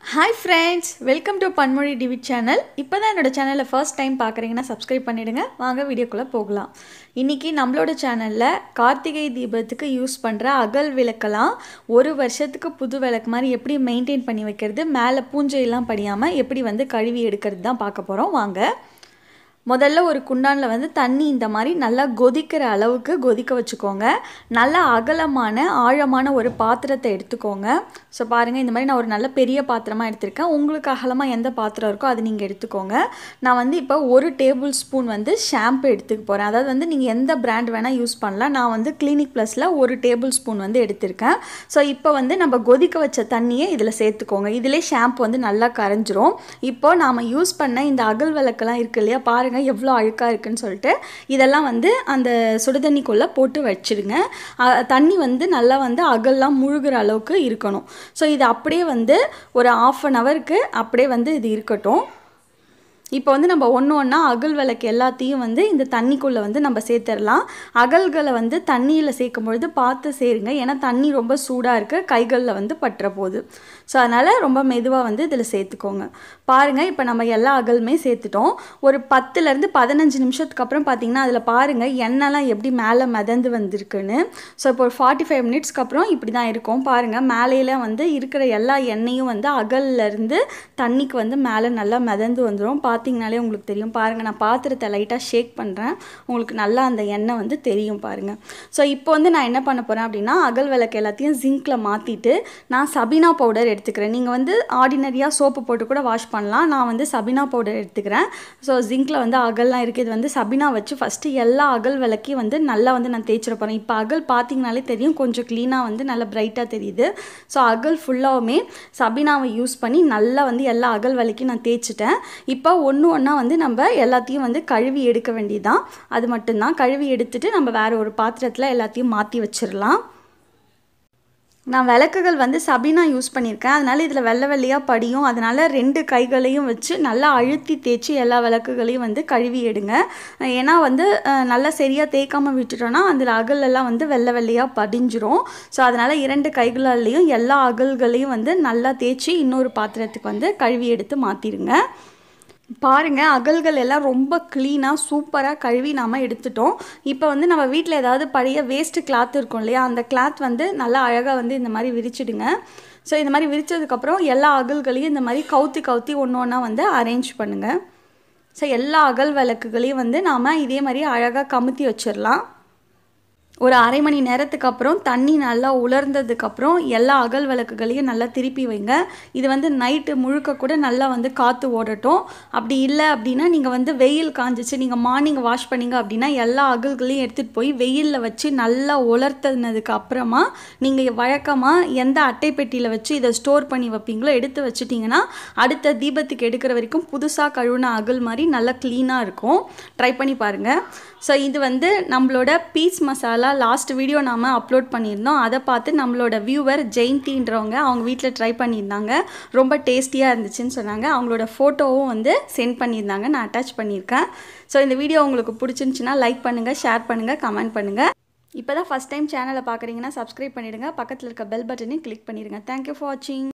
hi friends welcome to Panmozhi TV channel இப்போ தான் என்னோட சேனலை ஃபர்ஸ்ட் டைம் பார்க்குறீங்கன்னா சப்ஸ்கிரைப் பண்ணிவிடுங்க வாங்க வீடியோக்குள்ளே போகலாம் இன்றைக்கி நம்மளோட சேனலில் கார்த்திகை தீபத்துக்கு யூஸ் பண்ணுற அகல் விளக்கெல்லாம் ஒரு வருஷத்துக்கு புது விளக்கு மாதிரி எப்படி மெயின்டைன் பண்ணி வைக்கிறது மேலே பூஞ்சையெல்லாம் படியாமல் எப்படி வந்து கழுவி எடுக்கிறது தான் பார்க்க போகிறோம் வாங்க முதல்ல ஒரு குண்டானில் வந்து தண்ணி இந்த மாதிரி நல்லா கொதிக்கிற அளவுக்கு கொதிக்க வச்சுக்கோங்க நல்லா அகலமான ஆழமான ஒரு பாத்திரத்தை எடுத்துக்கோங்க ஸோ பாருங்கள் இந்த மாதிரி நான் ஒரு நல்ல பெரிய பாத்திரமாக எடுத்திருக்கேன் உங்களுக்கு அகலமாக எந்த பாத்திரம் இருக்கோ அது நீங்கள் எடுத்துக்கோங்க நான் வந்து இப்போ ஒரு டேபிள் ஸ்பூன் வந்து ஷாம்பு எடுத்துக்க போகிறேன் அதாவது வந்து நீங்கள் எந்த பிராண்ட் வேணால் யூஸ் பண்ணலாம் நான் வந்து கிளினிக் ப்ளஸில் ஒரு டேபிள் ஸ்பூன் வந்து எடுத்திருக்கேன் ஸோ இப்போ வந்து நம்ம கொதிக்க வச்ச தண்ணியை இதில் சேர்த்துக்கோங்க இதிலே ஷாம்பு வந்து நல்லா கரைஞ்சிரும் இப்போ நாம் யூஸ் பண்ண இந்த அகல் விளக்கெல்லாம் இருக்கு இல்லையா பாருங்கள் எவ்வளோ அழுக்காக இருக்குன்னு சொல்லிட்டு இதெல்லாம் வந்து அந்த சுடுதண்ணிக்குள்ளே போட்டு வச்சிடுங்க அ- தண்ணி வந்து நல்லா வந்து அகல்லாம் முழுகிற அளவுக்கு இருக்கணும் ஸோ இது அப்படியே வந்து ஒரு ஆஃப் அன் ஹவருக்கு அப்படியே வந்து இது இருக்கட்டும் இப்போ வந்து நம்ம ஒன்று ஒன்றா அகல் விளக்கு எல்லாத்தையும் வந்து இந்த தண்ணிக்குள்ளே வந்து நம்ம சேர்த்துடலாம் அகல்களை வந்து தண்ணியில் சேர்க்கும் பொழுது பார்த்து சேருங்க ஏன்னா தண்ணி ரொம்ப சூடாக இருக்குது கைகளில் வந்து பற்ற போகுது ஸோ அதனால் ரொம்ப மெதுவாக வந்து இதில் சேர்த்துக்கோங்க பாருங்கள் இப்போ நம்ம எல்லா அகலுமே சேர்த்துட்டோம் ஒரு பத்துலேருந்து பதினஞ்சு நிமிஷத்துக்கு அப்புறம் பார்த்தீங்கன்னா அதில் பாருங்கள் எண்ணெய்லாம் எப்படி மேலே மிதந்து வந்திருக்குன்னு ஸோ இப்போ ஒரு ஃபார்ட்டி ஃபைவ் மினிட்ஸ்க்கு அப்புறம் இப்படி தான் இருக்கும் பாருங்கள் மேலேல வந்து இருக்கிற எல்லா எண்ணெயும் வந்து அகல்ல இருந்து தண்ணிக்கு வந்து மேலே நல்லா மிதந்து வந்துடும் பார்த்தீங்கனாலே உங்களுக்கு தெரியும் பாருங்கள் நான் பாத்திரத்தை லைட்டாக ஷேக் பண்ணுறேன் உங்களுக்கு நல்லா அந்த எண்ணெய் வந்து தெரியும் பாருங்கள் ஸோ இப்போ வந்து நான் என்ன பண்ண போகிறேன் அப்படின்னா அகல் விளக்கு எல்லாத்தையும் ஜிங்க்கில் மாற்றிட்டு நான் சபினா பவுடர் எடுத்துக்கிறேன் நீங்கள் வந்து ஆர்டினரியாக சோப்பு போட்டு கூட வாஷ் பண்ணலாம் நான் வந்து சபினா பவுடர் எடுத்துக்கிறேன் ஸோ ஜிங்க்கில் வந்து அகல்லாம் இருக்குது இது வந்து சபினா வச்சு ஃபஸ்ட்டு எல்லா அகல் விளக்கையும் வந்து நல்லா வந்து நான் தேய்ச்சிட போகிறேன் இப்போ அகல் பார்த்தீங்கனாலே தெரியும் கொஞ்சம் க்ளீனாக வந்து நல்லா பிரைட்டாக தெரியுது ஸோ அகல் ஃபுல்லாகவுமே சபினாவை யூஸ் பண்ணி நல்லா வந்து எல்லா அகல் விளக்கையும் நான் தேய்ச்சிட்டேன் இப்போ ஒன்று ஒன்றா வந்து நம்ம எல்லாத்தையும் வந்து கழுவி எடுக்க வேண்டியதுதான் அது மட்டும்தான் கழுவி எடுத்துட்டு நம்ம வேற ஒரு பாத்திரத்தில் எல்லாத்தையும் மாற்றி வச்சிடலாம் நான் விளக்குகள் வந்து சபினா யூஸ் பண்ணியிருக்கேன் அதனால் இதில் வெள்ளை வெள்ளையாக படியும் அதனால் ரெண்டு கைகளையும் வச்சு நல்லா அழுத்தி தேய்ச்சி எல்லா விளக்குகளையும் வந்து கழுவி எடுங்க ஏன்னா வந்து அஹ், நல்லா சரியாக தேய்க்காம விட்டுட்டோன்னா அதில் அகலெல்லாம் வந்து வெள்ளை வெள்ளையாக படிஞ்சிரும் ஸோ அதனால் இரண்டு கைகளாலையும் எல்லா அகல்களையும் வந்து நல்லா தேய்ச்சி இன்னொரு பாத்திரத்துக்கு வந்து கழுவி எடுத்து மாற்றிடுங்க பாருங்க அகல்கள் எல்லாம் ரொம்ப க்ளீனாக சூப்பராக கழுவி நாம் எடுத்துட்டோம் இப்போ வந்து நம்ம வீட்டில் ஏதாவது பழைய வேஸ்ட்டு கிளாத் இருக்கும் இல்லையா அந்த கிளாத் வந்து நல்லா அழகாக வந்து இந்த மாதிரி விரிச்சிடுங்க ஸோ இந்த மாதிரி விரிச்சதுக்கப்புறம் எல்லா அகல்களையும் இந்த மாதிரி கவுத்தி கவுத்தி ஒன்று ஒன்றா வந்து அரேஞ்ச் பண்ணுங்கள் ஸோ எல்லா அகல் விளக்குகளையும் வந்து நாம் இதே மாதிரி அழகாக கமுத்தி வச்சிடலாம் ஒரு அரை மணி நேரத்துக்கு அப்புறம் தண்ணி நல்லா உலர்ந்ததுக்கப்புறம் எல்லா அகல் விளக்குகளையும் நல்லா திருப்பி வைங்க இது வந்து நைட்டு முழுக்க கூட நல்லா வந்து காற்று ஓடட்டும் அப்படி இல்லை அப்படின்னா நீங்கள் வந்து வெயில் காஞ்சிச்சு நீங்கள் மார்னிங் வாஷ் பண்ணீங்க அப்படின்னா எல்லா அகல்களையும் எடுத்துகிட்டு போய் வெயிலில் வச்சு நல்லா உலர்த்தினதுக்கு அப்புறமா நீங்கள் வழக்கமாக எந்த அட்டை பெட்டியில் வச்சு இதை ஸ்டோர் பண்ணி வைப்பீங்களோ எடுத்து வச்சிட்டிங்கன்னா அடுத்த தீபத்துக்கு எடுக்கிற வரைக்கும் புதுசாக கழுவுன அகல் மாதிரி நல்லா க்ளீனாக இருக்கும் ட்ரை பண்ணி பாருங்கள் ஸோ இது வந்து நம்மளோட பீஸ் மசாலா லாஸ்ட் வீடியோ நாம் அப்லோட் பண்ணியிருந்தோம் அதை பார்த்து நம்மளோட வியூவர் ஜெயந்தின்றவங்க அவங்க வீட்டில் ட்ரை பண்ணியிருந்தாங்க ரொம்ப டேஸ்டியாக இருந்துச்சுன்னு சொன்னாங்க அவங்களோட ஃபோட்டோவும் வந்து சென்ட் பண்ணியிருந்தாங்க நான் அட்டாச் பண்ணியிருக்கேன் ஸோ இந்த வீடியோ உங்களுக்கு பிடிச்சிருந்துச்சுன்னா லைக் பண்ணுங்கள் ஷேர் பண்ணுங்கள் கமெண்ட் பண்ணுங்கள் இப்போ தான் ஃபஸ்ட் டைம் சேனலை பார்க்குறீங்கன்னா சப்ஸ்கிரைப் பண்ணிவிடுங்க பக்கத்தில் இருக்க பெல் பட்டனையும் கிளிக் பண்ணிடுங்க தேங்க்யூ ஃபார் வாட்சிங்